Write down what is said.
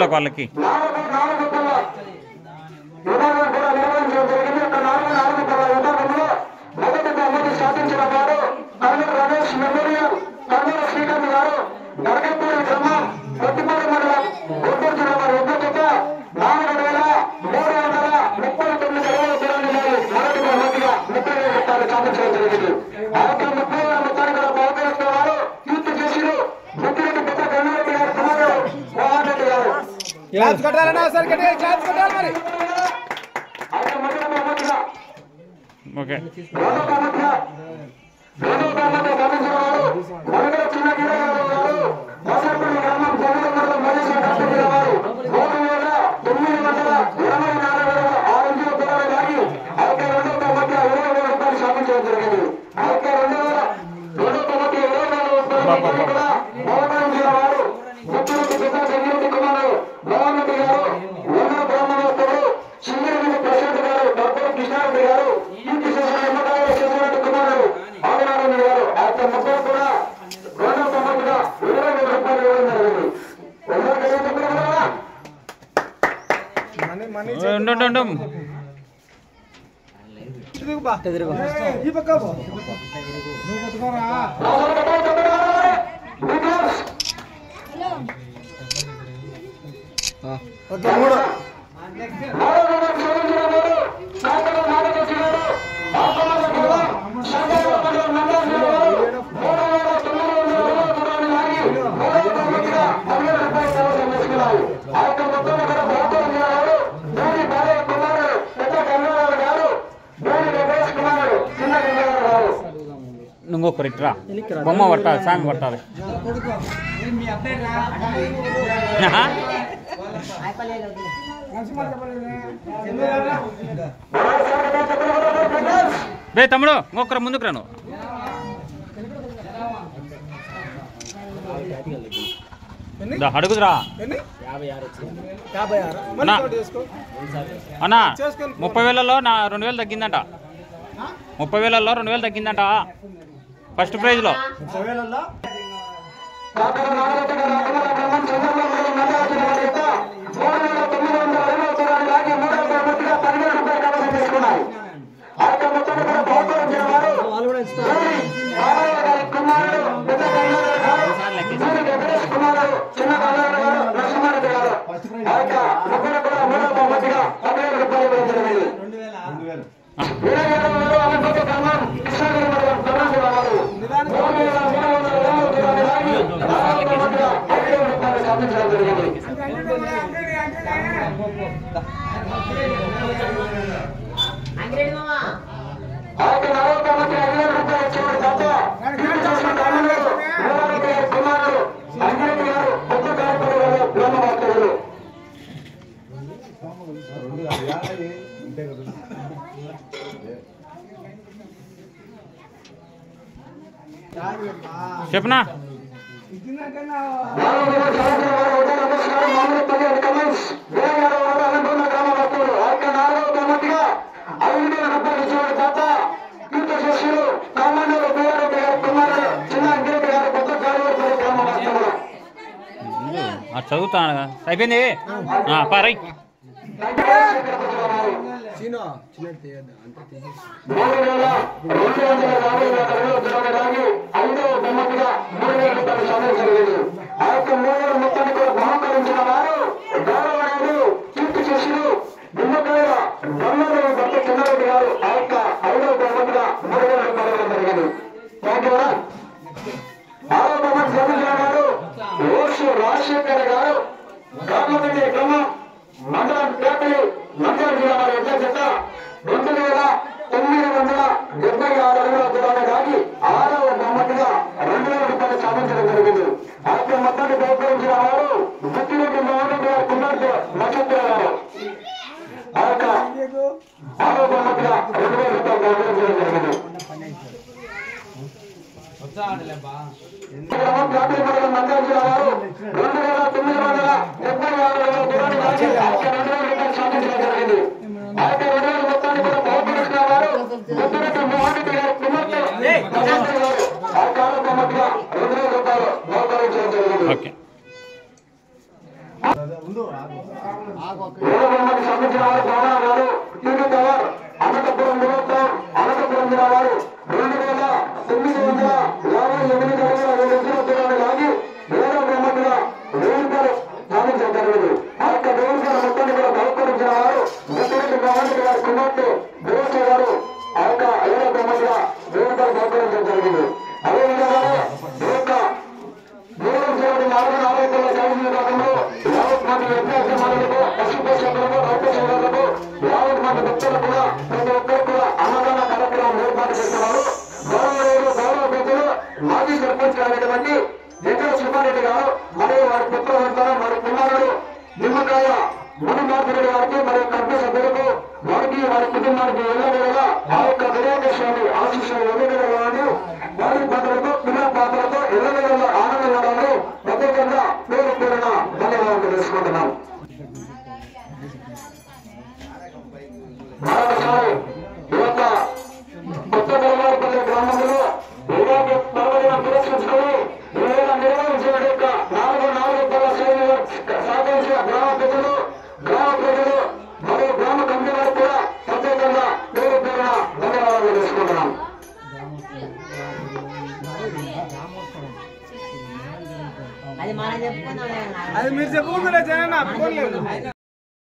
వాళ్ళకి వాళ్ళకి నాలుగు నాలుగు పళ్ళ విభాగం కూడా నిర్వహించడం జరిగింది ఒక నాలుగు నాలుగు పళ్ళ విభాగంలో మొదటి బహుమతి సాధించిన వారు కర్నూలు రమేష్ మెమోరియల్ కర్నూలు శ్రీకాంత్ గారు నరకపూడి గ్రామం కొట్టిపూడి మండలం గుంటూరు జిల్లా వారి యుద్ధ జత నాలుగు వేల మూడు వందల ముప్పై తొమ్మిది అరవై దూరాన్ని మరి మొదటి బహుమతిగా ముప్పై వేల రూపాయలు సాధించడం జరిగింది ఆ యొక్క ముప్పై వేల మొత్తాన్ని కూడా బహుకరిస్తున్న వారు కీర్తి చేసిరు ముద్దిరెడ్డి పెద్ద గంగారెడ్డి గారు కుమారుడు మోహన్ రెడ్డి గారు ఛాన్స్ కొట్టాలన్నా సరి కట్టి ఛాన్స్ కొట్టాలి మరి అయితే మొదటి బహుమతిగా ఓకే రెండో బహుమతిగా రెండో బహుమతి సాధించిన వారు మరగడ చిన్న గిరగారు గారు మోసపల్లి గ్రామం జగన్ మండలం మల్లేశ్వర డాక్టర్ వారు మూడు వేల తొమ్మిది వందల ఇరవై నాలుగు వేల ఆరు వందల తొంభై లాగి ఆ యొక్క రెండో బహుమతి ఇరవై వేల రూపాయలు సాధించడం జరిగింది ఆ యొక్క రెండు వేల రెండో బహుమతి ఇరవై నాలుగు రూపాయలు కూడా బహుకరించిన వారు ముఖ్యమంత్రి పెద్ద సంజీవతి కుమారు మోహన్ రెడ్డి గారు వందల బ్రాహ్మణోత్సవుడు సింగరెడ్డి ప్రశాంత్ గారు డాక్టర్ కృష్ణారెడ్డి గారు కీర్తి శేషుడు ఎమ్మగారు శేషరెడ్డి కుమారుడు ఆదినారాయణ గారు ఆ యొక్క ముగ్గురు కూడా రెండో బహుమతిగా ఇరవై వేల రూపాయలు ఇవ్వడం జరిగింది రెండో జరిగింది కదా మనీ మనీ ఉండు ఉండు, ఉండు తిరుగు బా తిరుగు ఈ పక్క పో నువ్వు పట్టుకోరా ఓకే మూడు ఇంకొకరు ఇట్రా బొమ్మ పట్టాలి సాంగ్ పట్టాలి ఆహా. రే తమ్ముడు ఇంకొకరు ముందుకు రాను ఎన్ని దా, అడుగుదురా ఎన్ని యాభై ఆరు మళ్ళీ నా. కౌంట్ చేసుకో అన్నా చేసుకొని ముప్పై వేలలో నా రెండు వేలు తగ్గిందంట ముప్పై వేలలో రెండు వేలు తగ్గిందంట ఫస్ట్ ప్రైజ్లో ముప్పై వేలల్లో వాళ్ళు కూడా ఇస్తారు అంగిరెడ్డి మామ చెప్పనా ఆ, చదువుతాను కదా. అయిపోయింది ఆ, పా రై చీనో చిన్న తీయద్దు అంత తీసేసి మూడు వేల రెండు వందల యాభై నాలుగు జరగడానికి ఐదవ బహుమతిగా మూడు వేల రూపాయలు సాధన జరిగింది ఆ యొక్క మూడు వేల మొత్తాన్ని కూడా బహుకరించిన వారు గౌరవనీయులు కీర్తి చేసిరు నిమ్మకాయ బొమ్మలు భర్త చంద్రరెడ్డి గారు ఆ యొక్క ఐదవ బహుమతిగా మూడు వేల రూపాయలు ఇవ్వడం జరిగింది థ్యాంక్ యూ ఆరో బహుమతి సాధించిన వారు ఓషు రాజశేఖర్ గారు రామరెడ్డి క్రమం మండలం పేపలి నంద్యాల జిల్లా వారి యొక్క జత రెండు వేల తొమ్మిది వందల డెబ్బై ఆరు అడుగుల దూరాన్ని దాటి ఆరవ బహుమతిగా రెండు వేల రూపాయలు సాధించడం జరిగింది ఆ యొక్క మొత్తాన్ని బహుకరించిన వారు గుత్తిరెడ్డి మోహన్ రెడ్డి గారి కుమార్తె నక్షత్ర గారు ఆ యొక్క ఆరవ బహుమతిగా రెండు వేల రూపాయలు బహుకరించడం జరిగింది గ్రామం జాతీయ మండలం నంద్యాల జిల్లా వారు రెండు వేల తొమ్మిది వందల డెబ్బై ఆరు అడుగుల దూరాన్ని దాటి ఆ యొక్క రెండు వేల రూపాయలు సాధించడం జరిగింది ఆ యొక్క రెండు వేల మొత్తాన్ని కూడా బహుకరించిన వారు గుత్తిరెడ్డి మోహన్ రెడ్డి గారి కుమార్తె నక్షత్ర గారు ఆ యొక్క ఆరవ బహుమతిగా రెండు వేల రూపాయలు బహుకరించడం జరిగింది ఓకే ముందు మరొకసారి ఈ యొక్క కొత్త బెల్లారిపల్లి గ్రామంలో ఇలాంటి పర్వదినం పురస్కరించుకొని ఈవేళ నిర్వహించిన యొక్క నాలుగు నాలుగు పల్ల శ్రేణులు సాధించిన గ్రామ ప్రజలు గ్రామ ప్రజలు మరియు గ్రామ కమిటీ వారికి కూడా ప్రత్యేకంగా పేరు పేరున ధన్యవాదాలు తెలుసుకుంటున్నాం అది మనం చెప్పుకుందాం అది మీరు చెప్పుకుంటారా జగన్